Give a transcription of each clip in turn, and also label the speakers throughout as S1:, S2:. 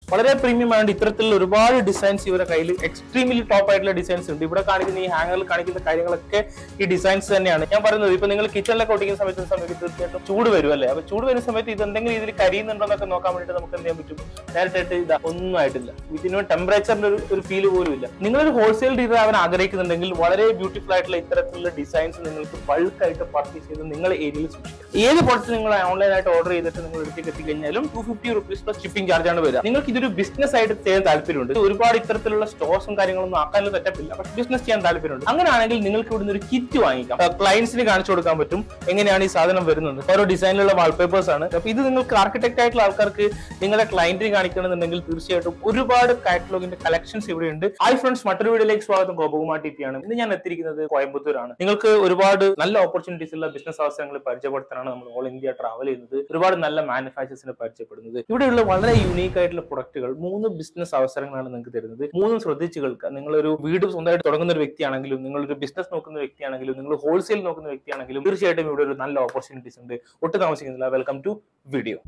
S1: വളരെ പ്രീമിയം ആയതുകൊണ്ട് ഇത്തരത്തിലുള്ള ഒരുപാട് ഡിസൈൻസ് ഇവരുടെ കയ്യിൽ എക്സ്ട്രീംലി ടോപ്പ് ആയിട്ടുള്ള ഡിസൈൻസ് ഉണ്ട് ഇവിടെ കാണിക്കുന്ന ഈ ഹാങ്ങറിൽ കാണിക്കുന്ന കാര്യങ്ങളൊക്കെ ഈ ഡിസൈൻസ് തന്നെയാണ് ഞാൻ പറയുന്നത് ഇപ്പൊ നിങ്ങൾ കിച്ചണിലൊക്കെ ഒട്ടിക്കുന്ന സമയത്ത് സമയത്ത് തീർച്ചയായിട്ടും ചൂട് വരും അല്ലേ അപ്പൊ ചൂട് വരുന്ന സമയത്ത് ഇത് എന്തെങ്കിലും രീതിയിൽ കരിയുന്നുണ്ടോ എന്നൊക്കെ നോക്കാൻ വേണ്ടിയിട്ട് നമുക്ക് എന്ത് ചെയ്യാൻ പറ്റും ഡയറക്റ്റ് ഇതാ ഒന്നും ആയിട്ടില്ല ഇതിന് ടെമ്പറേച്ചറിന്റെ ഒരു ഒരു ഫീല് പോലും ഇല്ല നിങ്ങളൊരു ഹോൾസെയിൽ ഡീലർ ആവാൻ ആഗ്രഹിക്കുന്നുണ്ടെങ്കിൽ വളരെ ബ്യൂട്ടിഫുൾ ആയിട്ടുള്ള ഇത്തരത്തിലുള്ള ഡിസൈൻസ് നിങ്ങൾക്ക് ബൾക്ക് ആയിട്ട് പർച്ചേസ് ചെയ്ത് നിങ്ങളുടെ ഏരിയയിൽ സൂക്ഷിക്കാം ഏത് പ്രൊഡക്റ്റ് നിങ്ങൾ ഓൺലൈൻ ആയിട്ട് ഓർഡർ ചെയ്തിട്ട് നിങ്ങൾ എടുത്തേക്ക് എത്തിക്കഴിഞ്ഞാലും two fifty rupees plus shipping charge ആണ് വരിക നിങ്ങൾക്ക് ഇതൊരു ബിസിനസ് ആയിട്ട് ചെയ്യാൻ താല്പര്യമുണ്ട് ഇത് ഒരുപാട് ഇത്തരത്തിലുള്ള സ്റ്റോർസും കാര്യങ്ങളൊന്നും ആക്കാനുള്ള സെറ്റപ്പില്ല പക്ഷെ ബിസിനസ് ചെയ്യാൻ താല്പര്യമുണ്ട് അങ്ങനെയാണെങ്കിൽ നിങ്ങൾക്ക് ഇവിടുന്ന് ഒരു കിറ്റ് വാങ്ങിക്കാം ക്ലയൻസിന് കാണിച്ചു കൊടുക്കാൻ പറ്റും എങ്ങനെയാണ് ഈ സാധനം വരുന്നത് ഓരോ ഡിസൈനിലുള്ള വാൾപേപ്പേഴ്സ് ആണ് അപ്പൊ ഇത് നിങ്ങൾക്ക് ആർക്കിടെക്ട് ആയിട്ടുള്ള ആൾക്കാർക്ക് നിങ്ങളുടെ ക്ലയന്റിന് കാണിക്കണമെന്നുണ്ടെങ്കിൽ തീർച്ചയായിട്ടും ഒരുപാട് കാറ്റലോഗിന്റെ കളക്ഷൻസ് ഇവിടെ ഉണ്ട് ഹായ് ഫ്രണ്ട്സ് മറ്റൊരു വീഡിയോയിലേക്ക് സ്വാഗതം ഗോപകുമാർ ടി പി ആണ് ഇന്ന് ഞാൻ എത്തിയിരിക്കുന്നത് കോയമ്പത്തൂരാണ് നിങ്ങൾക്ക് ഒരുപാട് നല്ല ഓപ്പർച്യൂണിറ്റീസ് ഉള്ള ബിസിനസ് അവസരങ്ങൾ പരിചയപ്പെടുത്താനാണ് നമ്മൾ ഓൾ ഇന്ത്യ ട്രാവൽ ചെയ്യുന്നത് ഒരുപാട് നല്ല മാനുഫാക്ചേഴ്സിനെ പരിചയപ്പെടുന്നത് ഇവിടെയുള്ള വളരെ യൂണീക്ക് ആയിട്ടുള്ള പ്രൊഡക്റ്റുകൾ മൂന്ന് ബിസിനസ് അവസരങ്ങളാണ് നിങ്ങൾക്ക് തരുന്നത് മൂന്നും ശ്രദ്ധിച്ചു കേൾക്കുക നിങ്ങളൊരു വീട് സ്വന്തമായിട്ട് തുടങ്ങുന്ന ഒരു വ്യക്തിയാണെങ്കിലും നിങ്ങളൊരു ബിസിനസ് നോക്കുന്ന വ്യക്തിയാണെങ്കിലും നിങ്ങൾ ഹോൾസെയിൽ നോക്കുന്ന വ്യക്തിയാണെങ്കിലും തീർച്ചയായിട്ടും ഇവിടെ ഒരു നല്ല ഓപ്പർച്യൂണിറ്റീസ് ഉണ്ട് ഒട്ടും താമസിക്കുന്നില്ല വെൽക്കം ടു വീഡിയോ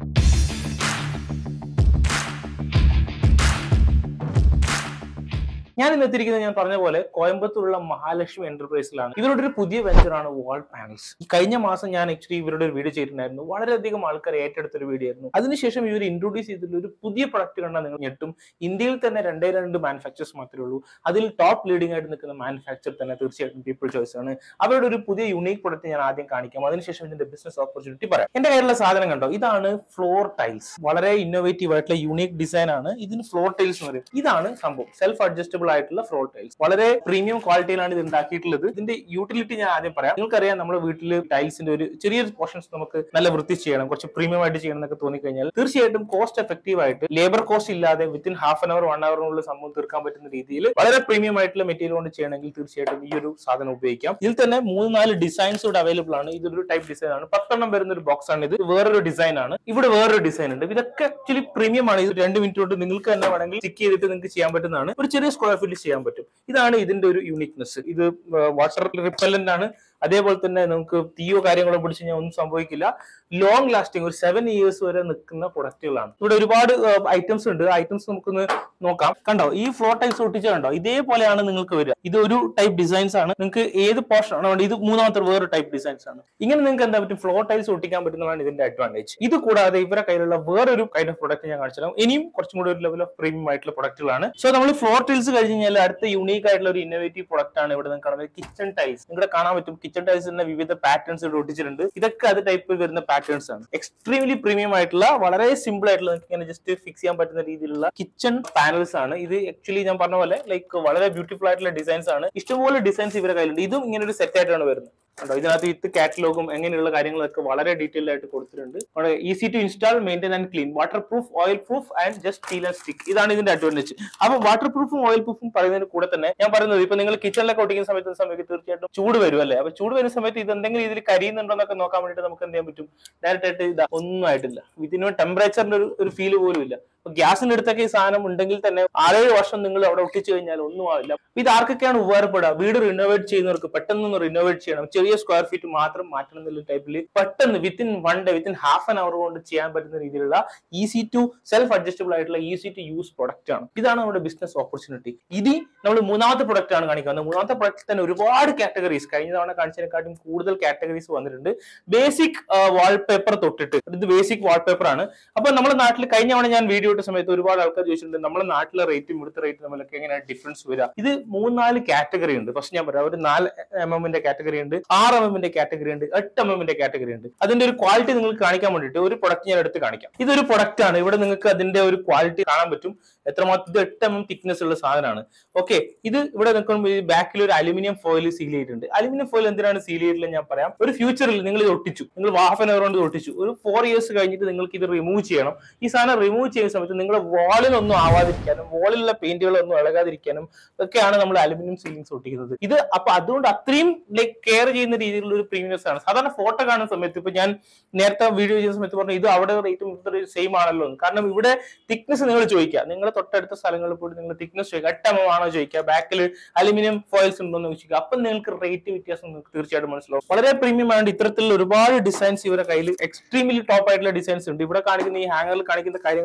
S1: ഞാൻ ഇന്ന് എത്തിയിരിക്കുന്നത് ഞാൻ പറഞ്ഞ പോലെ കോയമ്പത്തൂരുള്ള മഹാലക്ഷ്മി എന്റർപ്രൈസിലാണ് ഇവരുടെ ഒരു പുതിയ വെഞ്ചറാണ് വാൾ പാനൽസ് ഈ കഴിഞ്ഞ മാസം ഞാൻ ആക്ച്വലി ഇവരുടെ ഒരു വീഡിയോ ചെയ്തിട്ടുണ്ടായിരുന്നു വളരെയധികം ആൾക്കാർ ഏറ്റെടുത്ത ഒരു വീഡിയോ ആയിരുന്നു അതിനുശേഷം ഇവർ ഇൻട്രൊഡ്യൂസ് ചെയ്തിട്ടുള്ള ഒരു പുതിയ പ്രൊഡക്റ്റ് കണ്ടാൽ നിങ്ങൾ ഞെട്ടും ഇന്ത്യയിൽ തന്നെ രണ്ടേ രണ്ട് മാനുഫാക്ചേഴ്സ് മാത്രമേ ഉള്ളൂ അതിൽ ടോപ്പ് ലീഡിംഗ് ആയിട്ട് നിൽക്കുന്ന മാനുഫാക്ചർ തന്നെ തീർച്ചയായിട്ടും പീപ്പിൾ ചോയ്സ് ആണ് അവരുടെ ഒരു പുതിയ യുണീക് പ്രൊഡക്റ്റ് ഞാൻ ആദ്യം കാണിക്കാം അതിനുശേഷം ഇതിന്റെ ബിസിനസ് ഓപ്പർച്യൂണിറ്റി പറയാം എന്റെ കയ്യിലുള്ള സാധനം കണ്ടോ ഇതാണ് ഫ്ലോർ ടൈൽസ് വളരെ ഇന്നോവേറ്റീവ് ആയിട്ടുള്ള യുണീക് ഡിസൈൻ ആണ് ഇതിന് ഫ്ലോർ ടൈൽസ് എന്ന് പറയും ഇതാണ് സംഭവം സെൽഫ് അഡ്ജസ്റ്റബിൾ ആയിട്ടുള്ള ഫ്ലോർ ടൈൽസ് വളരെ പ്രീമിയം ക്വാളിറ്റിയിലാണ് ഇത് ഉണ്ടാക്കിയിട്ടുള്ളത് ഇതിന്റെ യൂട്ടിലിറ്റി ഞാൻ ആദ്യം പറയാം നിങ്ങൾക്കറിയാം നമ്മുടെ വീട്ടിൽ ടൈൽസിന്റെ ഒരു ചെറിയൊരു പോർഷൻസ് നമുക്ക് നല്ല വൃത്തി ചെയ്യണം കുറച്ച് പ്രീമിയം ആയിട്ട് ചെയ്യണം എന്നൊക്കെ തോന്നിക്കഴിഞ്ഞാൽ തീർച്ചയായിട്ടും കോസ്റ്റ് എഫക്റ്റീവ് ആയിട്ട് ലേബർ കോസ്റ്റ് ഇല്ലാതെ within half an hour one അവറിനുള്ളിൽ സംഭവം തീർക്കാൻ പറ്റുന്ന രീതിയിൽ വളരെ പ്രീമിയം ആയിട്ടുള്ള മെറ്റീരിയൽ കൊണ്ട് ചെയ്യണമെങ്കിൽ തീർച്ചയായിട്ടും ഈ ഒരു സാധനം ഉപയോഗിക്കാം ഇതിൽ തന്നെ മൂന്ന് നാല് ഡിസൈൻസ് ഇവിടെ അവൈലബിൾ ആണ് ഇതൊരു ടൈപ്പ് ഡിസൈൻ ആണ് പത്തെണ്ണം വരുന്ന ഒരു ബോക്സ് ആണ് ഇത് വേറൊരു ഡിസൈൻ ആണ് ഇവിടെ വേറൊരു ഡിസൈൻ ഉണ്ട് ഇതൊക്കെ ആക്ച്വലി പ്രീമിയം ആണ് ഇത് രണ്ട് മിനിറ്റ് കൊണ്ട് നിങ്ങൾക്ക് തന്നെ വേണമെങ്കിൽ സ്റ്റിക്ക് ചെയ്തിട്ട് നിങ്ങൾക്ക് ചെയ്യാൻ പറ്റുന്നതാണ് ഒരു ചെറിയ സ്ക്വയർ ഫീറ്റ് ചെയ്യാൻ പറ്റും ഇതാണ് ഇതിന്റെ ഒരു യൂണിക്നെസ് ഇത് വാട്ടർ റിപ്പല്ലന്റ് ആണ് അതേപോലെ തന്നെ നമുക്ക് തീയോ കാര്യങ്ങളോ പിടിച്ച് കഴിഞ്ഞാൽ ഒന്നും സംഭവിക്കില്ല ലോങ് ലാസ്റ്റിംഗ് ഒരു സെവൻ ഇയേഴ്സ് വരെ നിൽക്കുന്ന പ്രൊഡക്റ്റുകളാണ് ഇവിടെ ഒരുപാട് ഐറ്റംസ് ഉണ്ട് ഐറ്റംസ് നമുക്കൊന്ന് നോക്കാം കണ്ടോ ഈ ഫ്ലോർ ടൈൽസ് ഒട്ടിച്ച കണ്ടോ ഇതേപോലെയാണ് നിങ്ങൾക്ക് വരിക ഇത് ഒരു ടൈപ്പ് ഡിസൈൻസ് ആണ് നിങ്ങൾക്ക് ഏത് പോർഷൻ ആണ് വേണ്ടത് ഇത് മൂന്നാമത്തെ വേറെ ടൈപ്പ് ഡിസൈൻസ് ആണ് ഇങ്ങനെ നിങ്ങൾക്ക് എന്താ പറ്റും ഫ്ലോർ ടൈൽസ് ഒട്ടിക്കാൻ പറ്റുന്നതാണ് ഇതിന്റെ അഡ്വാൻറ്റേജ് ഇത് കൂടാതെ ഇവരുടെ കയ്യിലുള്ള വേറൊരു കൈൻഡ് ഓഫ് പ്രൊഡക്റ്റ് ഞാൻ കാണിച്ചു തരാം ഇനിയും കുറച്ചും കൂടി ഒരു ലെവൽ ഓഫ് പ്രീമിയം ആയിട്ടുള്ള പ്രൊഡക്റ്റുകളാണ് സോ നമ്മൾ ഫ്ലോർ ടൈൽസ് കഴിഞ്ഞ് കഴിഞ്ഞാൽ അടുത്ത യൂണീക്ക് ആയിട്ടുള്ള ഒരു ഇന്നോവേറ്റീവ് പ്രൊഡക്റ്റ് ആണ് ഇവിടെ നിങ്ങൾക്ക് കാണുന്നത് കിച്ചൺ ടൈൽസ് നിങ്ങളുടെ കാണാൻ പറ്റും കിച്ചൺ ടൈൽസിന്റെ വിവിധ പാറ്റേൺസ് ഇവിടെ ഒട്ടിച്ചിട്ടുണ്ട് ഇതൊക്കെ അത് ടൈപ്പിൽ വരുന്ന പാറ്റേൺസ് ആണ് എക്സ്ട്രീംലി പ്രീമിയം ആയിട്ടുള്ള വളരെ സിമ്പിൾ ആയിട്ടുള്ള നിങ്ങൾക്ക് ഇങ്ങനെ ജസ്റ്റ് ഫിക്സ് ചെയ്യാൻ പറ്റുന്ന രീതിയിലുള്ള കിച്ചൺ പാനൽസ് ആണ് ഇത് ആക്ച്വലി ഞാൻ പറഞ്ഞ പോലെ ലൈക്ക് വളരെ ബ്യൂട്ടിഫുൾ ആയിട്ടുള്ള ഡിസൈൻസ് ആണ് ഇഷ്ടംപോലെ ഡിസൈൻസ് ഇവരുടെ കയ്യിലുണ്ട് ഇതും ഇങ്ങനെ ഒരു സെറ്റ് ആയിട്ടാണ് വരുന്നത് കണ്ടോ ഇതിനകത്ത് വിത്ത് കാറ്റലോഗും എങ്ങനെയുള്ള കാര്യങ്ങളൊക്കെ വളരെ ഡീറ്റെയിൽ ആയിട്ട് കൊടുത്തിട്ടുണ്ട് വളരെ easy to install maintain and clean water proof oil proof and just steel and stick ഇതാണ് ഇതിന്റെ അഡ്വാൻറ്റേജ് അപ്പൊ വാട്ടർ പ്രൂഫും ഓയിൽ പ്രൂഫും പറയുന്നതിന് കൂടെ തന്നെ ഞാൻ പറയുന്നത് ഇപ്പൊ നിങ്ങൾ കിച്ചണിലൊക്കെ ഒട്ടിക്കുന്ന സമയത്ത് സമയത്ത് തീർച്ചയായിട്ടും ചൂട് വരും അല്ലേ അപ്പൊ ചൂട് വരുന്ന സമയത്ത് ഇത് എന്തെങ്കിലും രീതിയിൽ കരിയുന്നുണ്ടോ എന്നൊക്കെ നോക്കാൻ വേണ്ടിയിട്ട് നമുക്ക് എന്ത് ചെയ്യാൻ പറ്റും ഡയറക്റ്റ് ആയിട്ട് ഇതാ ഒന്നും ആയിട്ടില്ല ഇതിന് ടെമ്പറേച്ചറിന്റെ ഒരു ഒരു ഫീല് പോലും ഇല്ല ഗ്യാസിന്റെ അടുത്തൊക്കെ ഈ സാധനം ഉണ്ടെങ്കിൽ തന്നെ ആറേഴ് വർഷം നിങ്ങൾ അവിടെ ഒട്ടിച്ചു കഴിഞ്ഞാൽ ഒന്നും ആവില്ല ഇത് ആർക്കൊക്കെയാണ് ഉപകാരപ്പെടുക വീട് റിനോവേറ്റ് ചെയ്യുന്നവർക്ക് പെട്ടെന്ന് ഒന്ന് റിനോവേറ്റ് ചെയ്യണം ചെറിയ സ്ക്വയർ ഫീറ്റ് മാത്രം മാറ്റണം എന്നുള്ള ടൈപ്പിൽ പെട്ടെന്ന് within one day within half an hour കൊണ്ട് ചെയ്യാൻ പറ്റുന്ന രീതിയിലുള്ള ഈസി ടു സെൽഫ് അഡ്ജസ്റ്റബിൾ ആയിട്ടുള്ള ഈസി ടു യൂസ് പ്രൊഡക്റ്റ് ആണ് ഇതാണ് നമ്മുടെ ബിസിനസ് ഓപ്പർച്യൂണിറ്റി ഇത് നമ്മൾ മൂന്നാമത്തെ പ്രൊഡക്റ്റ് ആണ് കാണിക്കുന്നത് മൂന്നാമത്തെ പ്രൊഡക്റ്റ് തന്നെ ഒരുപാട് കാറ്റഗറീസ് കഴിഞ്ഞ തവണ കാണിച്ചതിനെക്കാട്ടും കൂടുതൽ കാറ്റഗറീസ് വന്നിട്ടുണ്ട് ബേസിക് വാൾപേപ്പർ തൊട്ടിട്ട് ഇത് ബേസിക് വാൾപേപ്പർ ആണ് അപ്പൊ നമ്മുടെ നാട്ടിൽ കഴിഞ്ഞ തവണ ഞാൻ വീഡിയോ ഇട്ട സമയത്ത് ഒരുപാട് ആൾക്കാർ ചോദിച്ചിട്ടുണ്ട് നമ്മുടെ നാട്ടിലെ റേറ്റും ഇവിടുത്തെ റേറ്റും തമ്മിലൊക്കെ എങ്ങനെയാണ് ഡിഫറൻസ് വരിക ഇത് മൂന്നാല് കാറ്റഗറി ഉണ്ട് ഫസ്റ്റ് ഞാൻ പറയാം ഒരു നാല് എം എമ്മിന്റെ കാറ്റഗറി ഉണ്ട് ആറ് എം എമ്മിന്റെ കാറ്റഗറി ഉണ്ട് എട്ട് എം എമ്മിന്റെ കാറ്റഗറി ഉണ്ട് അതിന്റെ ഒരു ക്വാളിറ്റി നിങ്ങൾക്ക് കാണിക്കാൻ വേണ്ടിയിട്ട് ഒരു പ്രൊഡക്റ്റ് ഞാൻ എടുത്ത് കാണിക്കാം ഇതൊരു പ്രൊഡക്റ്റ് ആണ് ഇവിടെ നിങ്ങൾക്ക് അതിന്റെ ഒരു ക്വാളിറ്റി കാണാൻ പറ്റും എത്രമാത്രം ഇത് എട്ട് എം എം തിക്നെസ് ഉള്ള സാധനമാണ് ഓക്കെ ഇത് ഇവിടെ നിൽക്കുമ്പോൾ ബാക്കിൽ ഒരു അലുമിനിയം ഫോയിൽ സീൽ ചെയ്തിട്ടുണ്ട് അലുമിനിയം ഫോയിൽ എന്തിനാണ് സീൽ ചെയ്തിട്ടുള്ളത് ഞാൻ പറയാം ഒരു ഫ്യൂച്ചറിൽ നിങ്ങൾ ഇത് ഒട്ടിച്ചു നിങ്ങൾ ഹാഫ് ആൻ അവർ കൊണ്ട് ഇത് ഒട്ടിച്ചു ഒരു ഫോർ ഇയേഴ്സ് കഴിഞ്ഞിട്ട് നിങ്ങൾക്ക് ഇത് റിമൂവ് ചെയ്യണം ഈ സാധനം റിമൂവ് ചെയ്യുന്ന സമയത്ത് നിങ്ങളുടെ വാളിനൊന്നും ആവാതിരിക്കാനും വാളിലുള്ള പെയിന്റുകളൊന്നും ഇളകാതിരിക്കാനും ഒക്കെയാണ് നമ്മൾ അലുമിനിയം സീലിംഗ്സ് ഒട്ടിക്കുന്നത് ഇത് അപ്പൊ അതുകൊണ്ട് അത്രയും ലൈക്ക് കെയർ ചെയ്യുന്ന രീതിയിലുള്ള ഒരു പ്രീമിയസ് ആണ് സാധാരണ ഫോട്ടോ കാണുന്ന സമയത്ത് ഇപ്പൊ ഞാൻ നേരത്തെ വീഡിയോ ചെയ്യുന്ന സമയത്ത് പറഞ്ഞു ഇത് അവിടെ റേറ്റും ഇവിടുത്തെ സെയിം ആണല്ലോ എന്ന്. കാരണം ഇവിടെ തിക്നെസ് നിങ്ങൾ ചോദിക്കുക നിങ്ങളുടെ തൊട്ടടുത്ത സ്ഥലങ്ങളിൽ പോയിട്ട് നിങ്ങൾ തിക്നെസ് ചോദിക്കുക എട്ട് എം എം ആണോ ചോദിക്കുക ബാക്കിൽ അലുമിനിയം ഫോയിൽസ് ഉണ്ടോ എന്ന് ചോദിക്കുക അപ്പം നിങ്ങൾക്ക് റേറ്റ് വ്യത്യാസം നിങ്ങൾക്ക് തീർച്ചയായിട്ടും മനസ്സിലാവും വളരെ പ്രീമിയം ആയതുകൊണ്ട് ഇത്തരത്തിലുള്ള ഒരുപാട് ഡിസൈൻസ് ഇവരുടെ കയ്യിൽ എക്സ്ട്രീംലി ടോപ്പ് ആയിട്ടുള്ള ഡിസൈൻസ് ഉണ്ട് ഇവിടെ കാണിക്കുന്ന ഈ ഹാങ്ങറിൽ കാണിക്കുന്ന കാര്യങ്ങളൊക്കെ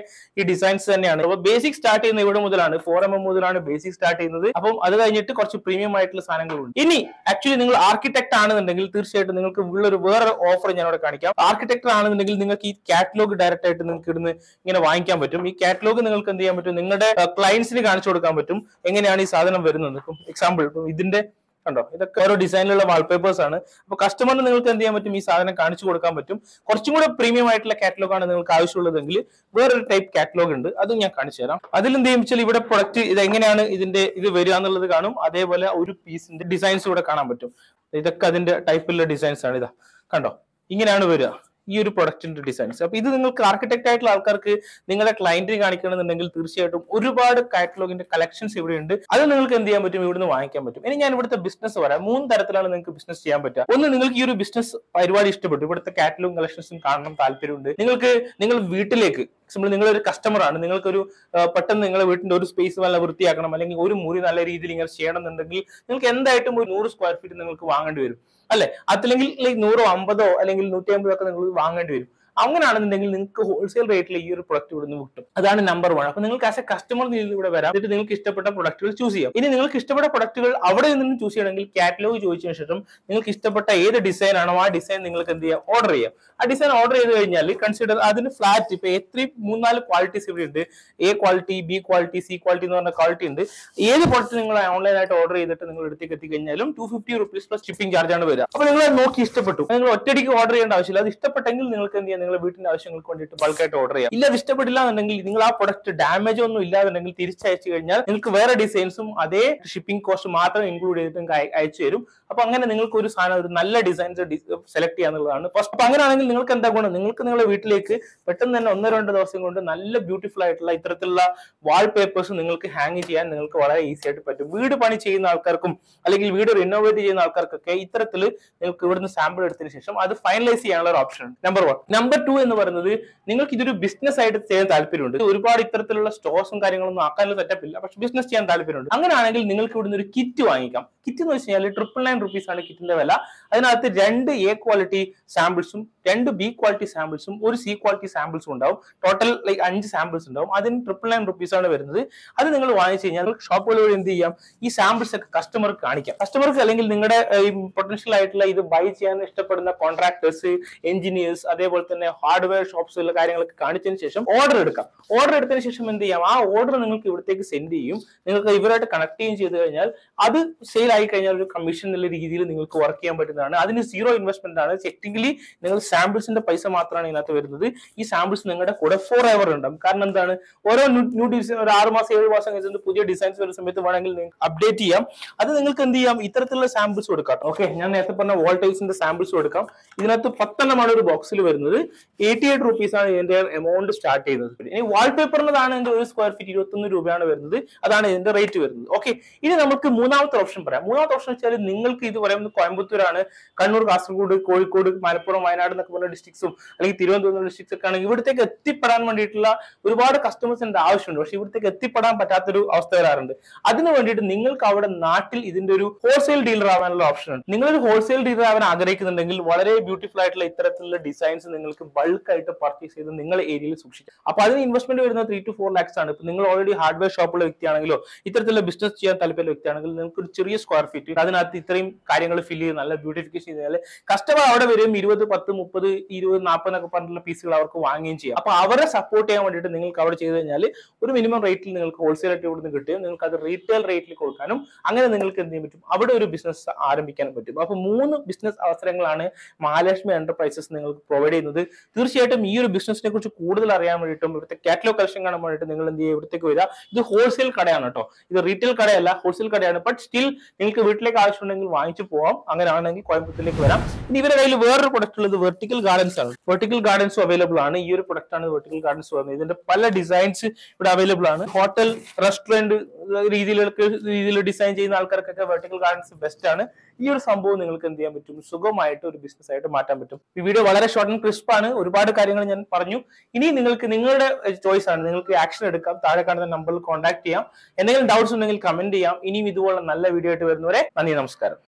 S1: ഈ ഡിസൈൻസ് തന്നെയാണ് അപ്പോൾ ബേസിക് സ്റ്റാർട്ട് ചെയ്യുന്നത് ഇവിടെ മുതലാണ് ഫോർ എം എം മുതലാണ് ബേസിക് സ്റ്റാർട്ട് ചെയ്യുന്നത് അപ്പം അത് കഴിഞ്ഞിട്ട് കുറച്ച് പ്രീമിയം ആയിട്ടുള്ള സാധനങ്ങളുണ്ട് ഇനി ആക്ച്വലി നിങ്ങൾ ആർക്കിടെക്ട് ആണെന്നുണ്ടെങ്കിൽ തീർച്ചയായിട്ടും നിങ്ങൾക്ക് ഉള്ളൊരു വേറെ ഓഫർ ഞാൻ ഇവിടെ കാണിക്കാം ആർക്കിടെക്ട് ആണെന്നുണ്ടെങ്കിൽ നിങ്ങൾക്ക് ഈ കാറ്റലോഗ് ഡയറക്റ്റ് ആയിട്ട് നിങ്ങൾക്ക് ഇടുന്ന് ഇങ്ങനെ വാങ്ങിക്കാൻ പറ്റും ഈ കാറ്റലോഗ് നിങ്ങൾക്ക് എന്ത് ചെയ്യാൻ പറ്റും നിങ്ങളുടെ ക്ലയൻസിന് കാണിച്ചു കൊടുക്കാൻ പറ്റും എങ്ങനെയാണ് ഈ സാധനം വരുന്നത് ഇപ്പം എക്സാമ്പിൾ ഇപ്പം ഇതിന്റെ കണ്ടോ ഇതൊക്കെ ഓരോ ഡിസൈനിലുള്ള വാൾപേപ്പേഴ്സ് ആണ് അപ്പൊ കസ്റ്റമറിന് നിങ്ങൾക്ക് എന്ത് ചെയ്യാൻ പറ്റും ഈ സാധനം കാണിച്ചു കൊടുക്കാൻ പറ്റും കുറച്ചും കൂടെ പ്രീമിയം ആയിട്ടുള്ള കാറ്റലോഗ് ആണ് നിങ്ങൾക്ക് ആവശ്യമുള്ളതെങ്കിൽ വേറൊരു ടൈപ്പ് കാറ്റലോഗ് ഉണ്ട് അതും ഞാൻ കാണിച്ചു തരാം അതിൽ എന്ത് ചെയ്യും വെച്ചാൽ ഇവിടെ പ്രൊഡക്റ്റ് ഇത് എങ്ങനെയാണ് ഇതിന്റെ ഇത് വരിക എന്നുള്ളത് കാണും അതേപോലെ ഒരു പീസിന്റെ ഡിസൈൻസ് ഇവിടെ കാണാൻ പറ്റും ഇതൊക്കെ അതിന്റെ ടൈപ്പിലുള്ള ഡിസൈൻസ് ആണ് ഇതാ കണ്ടോ ഇങ്ങനെയാണ് വരിക ഈ ഒരു പ്രൊഡക്റ്റിന്റെ ഡിസൈൻസ് അപ്പൊ ഇത് നിങ്ങൾക്ക് ആർക്കിടെക്ട് ആയിട്ടുള്ള ആൾക്കാർക്ക് നിങ്ങളുടെ ക്ലയന്റിന് കാണിക്കണമെന്നുണ്ടെങ്കിൽ തീർച്ചയായിട്ടും ഒരുപാട് കാറ്റലോഗിന്റെ കളക്ഷൻസ് ഇവിടെ ഉണ്ട് അത് നിങ്ങൾക്ക് എന്ത് ചെയ്യാൻ പറ്റും ഇവിടുന്ന് വാങ്ങിക്കാൻ പറ്റും ഇനി ഞാൻ ഇവിടുത്തെ ബിസിനസ് വരാം മൂന്ന് തരത്തിലാണ് നിങ്ങൾക്ക് ബിസിനസ് ചെയ്യാൻ പറ്റുക ഒന്ന് നിങ്ങൾക്ക് ഈ ഒരു ബിസിനസ് പരിപാടി ഇഷ്ടപ്പെട്ടു ഇവിടുത്തെ കാറ്റലോഗ് കളക്ഷൻസും കാണണം താല്പര്യമുണ്ട് നിങ്ങൾക്ക് നിങ്ങൾ വീട്ടിലേക്ക് സിമ്പിൾ നിങ്ങളൊരു കസ്റ്റമർ ആണ് നിങ്ങൾക്കൊരു ആ, പെട്ടെന്ന് നിങ്ങളുടെ വീട്ടിന്റെ ഒരു സ്പേസ് നല്ല വൃത്തിയാക്കണം അല്ലെങ്കിൽ ഒരു മുറി നല്ല രീതിയിൽ ഇങ്ങനെ ചെയ്യണം എന്നുണ്ടെങ്കിൽ നിങ്ങൾക്ക് എന്തായിട്ടും ഒരു നൂറ് സ്ക്വയർ ഫീറ്റ് നിങ്ങൾക്ക് വാങ്ങേണ്ടി വരും അല്ലെ അതല്ലെങ്കിൽ ലൈക്ക് നൂറോ അമ്പതോ അല്ലെങ്കിൽ നൂറ്റി അമ്പതോ ഒക്കെ നിങ്ങൾ വാങ്ങേണ്ടി വരും അങ്ങനെയാണെന്നുണ്ടെങ്കിൽ നിങ്ങൾക്ക് ഹോൾസെയിൽ റേറ്റിൽ ഈ ഒരു പ്രൊഡക്റ്റ് ഇവിടുന്ന് കിട്ടും അതാണ് നമ്പർ വൺ അപ്പൊ നിങ്ങൾക്ക് ആസ് എ കസ്റ്റമർ രീതിയിൽ ഇവിടെ വരാം എന്നിട്ട് നിങ്ങൾക്ക് ഇഷ്ടപ്പെട്ട പ്രൊഡക്റ്റുകൾ ചൂസ് ചെയ്യാം ഇനി നിങ്ങൾക്ക് ഇഷ്ടപ്പെട്ട പ്രൊഡക്റ്റുകൾ അവിടെ നിന്ന് ചൂസ് ചെയ്യണമെങ്കിൽ കാറ്റലോഗ് ചോദിച്ചതിന് ശേഷം നിങ്ങൾക്ക് ഇഷ്ടപ്പെട്ട ഏത് ഡിസൈൻ ആണോ ആ ഡിസൈൻ നിങ്ങൾക്ക് എന്ത് ചെയ്യാം ഓർഡർ ചെയ്യാം ആ ഡിസൈൻ ഓർഡർ ചെയ്ത് കഴിഞ്ഞാൽ കൺസിഡർ അതിന് ഫ്ലാറ്റ് ഇപ്പൊ എത്ര മൂന്നാല് ക്വാളിറ്റീസ് ഇവിടെ ഉണ്ട് A quality B quality C quality എന്ന് പറഞ്ഞ ക്വാളിറ്റി ഉണ്ട് ഏത് പ്രൊഡക്റ്റ് നിങ്ങൾ ഓൺലൈൻ ആയിട്ട് ഓർഡർ ചെയ്തിട്ട് നിങ്ങൾ എടുത്തേക്ക് എത്തിക്കഴിഞ്ഞാലും two fifty rupees plus shipping charge ആണ് വരിക അപ്പൊ നിങ്ങൾ അത് നോക്കി ഇഷ്ടപ്പെട്ടു നിങ്ങൾ ഒറ്റയടിക്ക് ഓർഡർ ചെയ്യേണ്ട ആവശ്യമില്ല അത് ഇഷ്ടപ്പെട്ടെങ്കിൽ നിങ്ങൾക്ക് എന്ത് ചെയ്യാം നിങ്ങളുടെ വീട്ടിന്റെ ആവശ്യങ്ങൾക്ക് വേണ്ടിയിട്ട് ബൾക്കായിട്ട് ഓർഡർ ചെയ്യാം ഇല്ല അത് ഇഷ്ടപ്പെട്ടില്ല എന്നുണ്ടെങ്കിൽ നിങ്ങൾ ആ പ്രൊഡക്റ്റ് ഡാമേജ് ഒന്നും ഇല്ലാന്നുണ്ടെങ്കിൽ തിരിച്ചയച്ചു കഴിഞ്ഞാൽ നിങ്ങൾക്ക് വേറെ ഡിസൈൻസും അതേ ഷിപ്പിംഗ് കോസ്റ്റ് മാത്രം ഇൻക്ലൂഡ് ചെയ്തിട്ട് നിങ്ങൾക്ക് അയ- അയച്ചു തരും അപ്പൊ അങ്ങനെ നിങ്ങൾക്ക് ഒരു സാധനം ഒരു നല്ല ഡിസൈൻസ് സെലക്ട് ചെയ്യാന്നുള്ളതാണ് ഫസ്റ്റ് അപ്പൊ അങ്ങനെയാണെങ്കിൽ നിങ്ങൾക്ക് എന്താ ഗുണം നിങ്ങൾക്ക് നിങ്ങളുടെ വീട്ടിലേക്ക് പെട്ടെന്ന് തന്നെ ഒന്നോ രണ്ടോ ദിവസം കൊണ്ട് നല്ല ബ്യൂട്ടിഫുൾ ആയിട്ടുള്ള ഇത്തരത്തിലുള്ള വാൾ പേപ്പേഴ്സ് നിങ്ങൾക്ക് ഹാങ് ചെയ്യാൻ നിങ്ങൾക്ക് വളരെ ഈസി ആയിട്ട് പറ്റും വീട് പണി ചെയ്യുന്ന ആൾക്കാർക്കും അല്ലെങ്കിൽ വീട് റിനോവേറ്റ് ചെയ്യുന്ന ആൾക്കാർക്കൊക്കെ ഇത്തരത്തിൽ നിങ്ങൾക്ക് ഇവിടുന്ന് സാമ്പിൾ എടുത്തതിന് ശേഷം അത് ഫൈനലൈസ് ചെയ്യാനുള്ള ഒരു ഓപ്ഷൻ ഉണ്ട് നമ്പർ വൺ നമ്പർ ടു എന്ന് പറയുന്നത് നിങ്ങൾക്ക് ഇതൊരു ബിസിനസ് ആയിട്ട് ചെയ്യാൻ താല്പര്യമുണ്ട് ഒരുപാട് ഇത്തരത്തിലുള്ള സ്റ്റോഴ്സും കാര്യങ്ങളൊന്നും ആക്കാനുള്ള സെറ്റപ്പ് ഇല്ല പക്ഷെ ബിസിനസ് ചെയ്യാൻ താല്പര്യമുണ്ട് അങ്ങനെയാണെങ്കിൽ നിങ്ങൾക്ക് ഇവിടുന്ന് ഒരു കിറ്റ് വാങ്ങിക്കാം കിറ്റ് എന്ന് വെച്ച് കഴിഞ്ഞാൽ ട്രിപ്പിൾ നയൻ റുപ്പീസ് ആണ് കിറ്റിന്റെ വില അതിനകത്ത് രണ്ട് എ ക്വാളിറ്റി സാമ്പിൾസും രണ്ട് ബി ക്വാളിറ്റി സാമ്പിൾസും ഒരു സി ക്വാളിറ്റി സാമ്പിൾസും ഉണ്ടാവും ടോട്ടൽ ലൈക്ക് അഞ്ച് സാമ്പിൾസ് ഉണ്ടാവും അതിന് ട്രിപ്പിൾ നയൻ റുപ്പീസ് ആണ് വരുന്നത് അത് നിങ്ങൾ വാങ്ങിച്ചു കഴിഞ്ഞാൽ ഷോപ്പുകൾ വഴി എന്ത് ചെയ്യാം ഈ സാമ്പിൾസ് ഒക്കെ കസ്റ്റമർക്ക് കാണിക്കാം കസ്റ്റമർക്ക് അല്ലെങ്കിൽ നിങ്ങളുടെ പൊട്ടൻഷ്യൽ ആയിട്ടുള്ള ഇത് ബൈ ചെയ്യാൻ ഇഷ്ടപ്പെടുന്ന കോൺട്രാക്ടേഴ്സ് എഞ്ചിനീയേഴ്സ് അതേപോലെ തന്നെ ഹാർഡ്വെയർ ഷോപ്സിലുള്ള കാര്യങ്ങളൊക്കെ കാണിച്ചതിന് ശേഷം ഓർഡർ എടുക്കാം ഓർഡർ എടുത്തതിന് ശേഷം എന്ത് ചെയ്യാം ആ ഓർഡർ നിങ്ങൾക്ക് ഇവിടത്തേക്ക് സെൻഡ് ചെയ്യും നിങ്ങൾക്ക് ഇവരായിട്ട് കണക്ട് ചെയ്യുകയും ചെയ്ത് കഴിഞ്ഞാൽ അത് സെയിൽ ആയി കഴിഞ്ഞാൽ ഒരു കമ്മീഷൻ എന്നുള്ള രീതിയിൽ നിങ്ങൾക്ക് വർക്ക് ചെയ്യാൻ പറ്റുന്നതാണ് അതിന് സീറോ ഇൻവെസ്റ്റ്മെന്റ് ആണ് ടെക്നിക്കലി നിങ്ങൾ സാമ്പിൾസിന്റെ പൈസ മാത്രമാണ് ഇതിനകത്ത് വരുന്നത് ഈ സാമ്പിൾസ് നിങ്ങളുടെ കൂടെ ഫോർ എവർ ഉണ്ടാവും കാരണം എന്താണ് ഓരോ ന്യൂ ഡിസൈൻ ഒരു ആറ് മാസം ഏഴ് മാസം കഴിഞ്ഞിട്ട് പുതിയ ഡിസൈൻസ് വരുന്ന സമയത്ത് വേണമെങ്കിൽ നിങ്ങൾക്ക് അപ്ഡേറ്റ് ചെയ്യാം അത് നിങ്ങൾക്ക് എന്ത് ചെയ്യാം ഇത്തരത്തിലുള്ള സാമ്പിൾസ് കൊടുക്കാം ഓക്കെ ഞാൻ നേരത്തെ പറഞ്ഞ വോൾട്ടേഴ്സിന്റെ സാമ്പിൾസ് കൊടുക്കാം ഇതിനകത്ത് പത്തെണ്ണമാണ് ഒരു ബോക്സിൽ വരുന്നത് എയ്റ്റി എയ്റ്റ് റുപ്പീസ് ആണ് ഇതിന്റെ എമൗണ്ട് സ്റ്റാർട്ട് ചെയ്യുന്നത് ഇനി വാൾപേപ്പറിനതാണ് ഇതിന്റെ ഒരു സ്ക്വയർ ഫീറ്റ് ഇരുപത്തൊന്ന് രൂപയാണ് വരുന്നത് അതാണ് ഇതിന്റെ റേറ്റ് വരുന്നത് ഓക്കെ ഇനി നമുക്ക് മൂന്നാമത്തെ ഓപ്ഷൻ പറയാം മൂന്നാമത്തെ ഓപ്ഷൻ വെച്ചാൽ നിങ്ങൾക്ക് ഇത് പറയുന്നത് കോയമ്പത്തൂരാണ് കണ്ണൂർ കാസർഗോഡ് കോഴിക്കോട് മലപ്പുറം വയനാട് എന്നൊക്കെ പറഞ്ഞ ഡിസ്ട്രിക്ട്സും അല്ലെങ്കിൽ തിരുവനന്തപുരം ഡിസ്ട്രിക്ട്സ് ഒക്കെ ആണെങ്കിൽ ഇവിടത്തേക്ക് എത്തിപ്പെടാൻ വേണ്ടിയിട്ടുള്ള ഒരുപാട് കസ്റ്റമേഴ്സിന്റെ ആവശ്യമുണ്ട് പക്ഷെ ഇവിടത്തേക്ക് എത്തിപ്പെടാൻ പറ്റാത്തൊരു അവസ്ഥ വരാറുണ്ട് അതിന് വേണ്ടിയിട്ട് നിങ്ങൾക്ക് അവിടെ നാട്ടിൽ ഇതിന്റെ ഒരു ഹോൾസെയിൽ ഡീലർ ആവാനുള്ള ഓപ്ഷൻ ഉണ്ട് നിങ്ങളൊരു ഹോൾസെയിൽ ഡീലർ ആവാൻ ആഗ്രഹിക്കുന്നുണ്ടെങ്കിൽ വളരെ ബ്യൂട്ടിഫുൾ ആയിട്ടുള്ള ഇത്തരത്തിലുള്ള ഡിസൈൻസ് നിങ്ങൾക്ക് ബൾക്ക് ആയിട്ട് പർച്ചേസ് ചെയ്ത് നിങ്ങളുടെ ഏരിയയിൽ സൂക്ഷിക്കാം അപ്പൊ അതിന് ഇൻവെസ്റ്റ്മെന്റ് വരുന്നത് ത്രീ ടു ഫോർ ലാക്സ് ആണ് ഇപ്പൊ നിങ്ങൾ ഓൾറെഡി ഹാർഡ്വെയർ ഷോപ്പുള്ള വ്യക്തിയാണെങ്കിലോ ഇത്തരത്തിലുള്ള ബിസിനസ് ചെയ്യാൻ താല്പര്യമുള്ള വ്യക്തിയാണെങ്കിൽ നിങ്ങൾക്ക് ഒരു ചെറിയ സ്ക്വയർ ഫീറ്റ് അതിനകത്ത് ഇത്രയും കാര്യങ്ങൾ ഫില്ല് ചെയ്ത് നല്ല ബ്യൂട്ടിഫിക്കേഷൻ ചെയ്താൽ കസ്റ്റമർ അവിടെ വരും ഇരുപത് പത്ത് മുപ്പത് ഇരുപത് നാൽപ്പത് എന്നൊക്കെ പറഞ്ഞിട്ടുള്ള പീസുകൾ അവർക്ക് വാങ്ങുകയും ചെയ്യാം അപ്പൊ അവരെ സപ്പോർട്ട് ചെയ്യാൻ വേണ്ടിയിട്ട് നിങ്ങൾക്ക് അവിടെ ചെയ്ത് കഴിഞ്ഞാൽ ഒരു മിനിമം റേറ്റിൽ നിങ്ങൾക്ക് ഹോൾസെയിൽ ആയിട്ട് ഇവിടുന്ന് കിട്ടുകയും നിങ്ങൾക്ക് അത് റീറ്റെയിൽ റേറ്റിൽ കൊടുക്കാനും അങ്ങനെ നിങ്ങൾക്ക് എന്ത് ചെയ്യാൻ പറ്റും അവിടെ ഒരു ബിസിനസ് ആരംഭിക്കാനും പറ്റും അപ്പൊ മൂന്ന് ബിസിനസ് അവസരങ്ങളാണ് മഹാലക്ഷ്മി എന്റർപ്രൈസസ് നിങ്ങൾക്ക് പ്രൊവൈഡ് ചെയ്യുന്നത് തീർച്ചയായിട്ടും ഈ ഒരു ബിസിനസിനെ കുറിച്ച് കൂടുതൽ അറിയാൻ വേണ്ടിയിട്ടും ഇവിടുത്തെ കാറ്റലോഗ് കളക്ഷൻ കാണാൻ വേണ്ടിയിട്ട് നിങ്ങൾ എന്ത് ചെയ്യുക ഇവിടത്തേക്ക് വരിക ഇത് ഹോൾസെയിൽ കടയാണ് കേട്ടോ ഇത് റീറ്റെയിൽ കടയല്ല ഹോൾസെയിൽ കടയാണ് ബട്ട് സ്റ്റിൽ നിങ്ങൾക്ക് വീട്ടിലേക്ക് ആവശ്യമുണ്ടെങ്കിൽ വാങ്ങിച്ചു പോവാം അങ്ങനെയാണെങ്കിൽ കോയമ്പത്തൂരിലേക്ക് വരാം ഇനി ഇവരുടെ കയ്യിൽ വേറൊരു പ്രൊഡക്റ്റ് ഉള്ളത് വെർട്ടിക്കൽ ഗാർഡൻസ് ആണ് വെർട്ടിക്കൽ ഗാർഡൻസും അവൈലബിൾ ആണ് ഈ ഒരു പ്രൊഡക്റ്റ് ആണ് വെർട്ടിക്കൽ ഗാർഡൻസ് പറയുന്നത് ഇതിന്റെ പല ഡിസൈൻസ് ഇവിടെ അവൈലബിൾ ആണ് ഹോട്ടൽ റെസ്റ്റോറന്റ് രീതിയിലൊക്കെ രീതിയിൽ ഡിസൈൻ ചെയ്യുന്ന ആൾക്കാർക്കൊക്കെ വെർട്ടിക്കൽ ഗാർഡൻസ് ബെസ്റ്റ് ആണ് ഈ ഒരു സംഭവം നിങ്ങൾക്ക് എന്ത് ചെയ്യാൻ പറ്റും സുഖമായിട്ട് ഒരു ബിസിനസ് ആയിട്ട് മാറ്റാൻ പറ്റും ഈ വീഡിയോ വളരെ ഷോർട്ട് ആൻഡ് ക്രിസ്പ് ആണ് ഒരുപാട് കാര്യങ്ങൾ ഞാൻ പറഞ്ഞു ഇനി നിങ്ങൾക്ക് നിങ്ങളുടെ ചോയ്സ് ആണ് നിങ്ങൾക്ക് ആക്ഷൻ എടുക്കാം താഴെ കാണുന്ന നമ്പറിൽ കോൺടാക്ട് ചെയ്യാം എന്തെങ്കിലും ഡൗട്ട്സ് ഉണ്ടെങ്കിൽ കമന്റ് ചെയ്യാം ഇനിയും ഇതുപോലെ നല്ല വീഡിയോ ആയിട്ട് വരുന്നവരെ നന്ദി നമസ്കാരം